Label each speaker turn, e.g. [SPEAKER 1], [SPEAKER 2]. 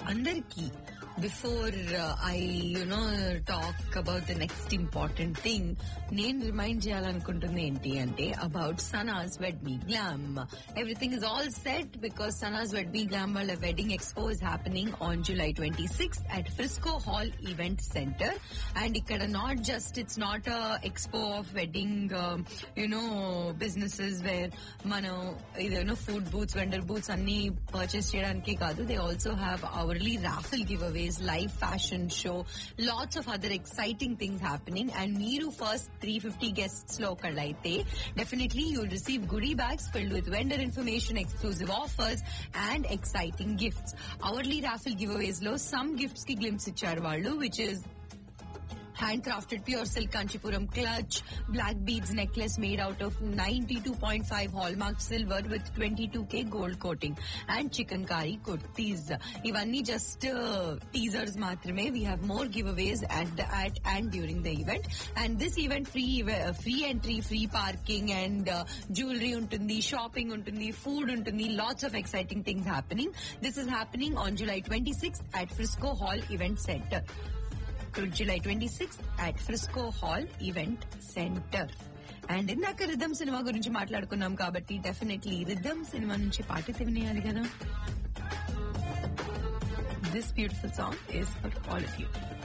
[SPEAKER 1] అందరికి before I you know talk about the next important thing నేను remind చేయాలనుకుంటుంది ఏంటి అంటే about Sana's wed me glam everything is all set because Sana's wed me glam వాళ్ళ wedding expo is happening on July twenty six at Frisco hall event centre and ఇక్కడ not just it's not expo of wedding you know businesses where మనం ఇదేనో food booths vendor booths అన్ని purchase చేయడానికి కాదు they also have hourly raffle giveaways live fashion show lots of other exciting things happening and మీరు first three fifty guests లో ఒకళ్ళైతే definitely you'll receive goodie bags filled with vendor information exclusive offers and exciting gifts hourly raffle giveaways లో some gifts కి glimpse ఇచ్చారు వాళ్ళు which is handcrafted pure silk kanchipuram clutch, black beads necklace made out of 92.5 hallmark silver with 22k gold coating and chicken curry kurtis. ఇవన్నీ just teasers మాత్రమే we have more giveaways at the at and during the event and this event free free entry free parking and jewellery ఉంటుంది shopping ఉంటుంది food ఉంటుంది lots of exciting things happening this is happening on July twenty six at Frisco hall event centre July twenty six at Frisco hall event centre and ఇందాక rhythm cinema గురించి మాట్లాడుకున్నాం కాబట్టి definitely rhythm cinema నుంచి పాట తినేయాలి కదా this beautiful song is for all of you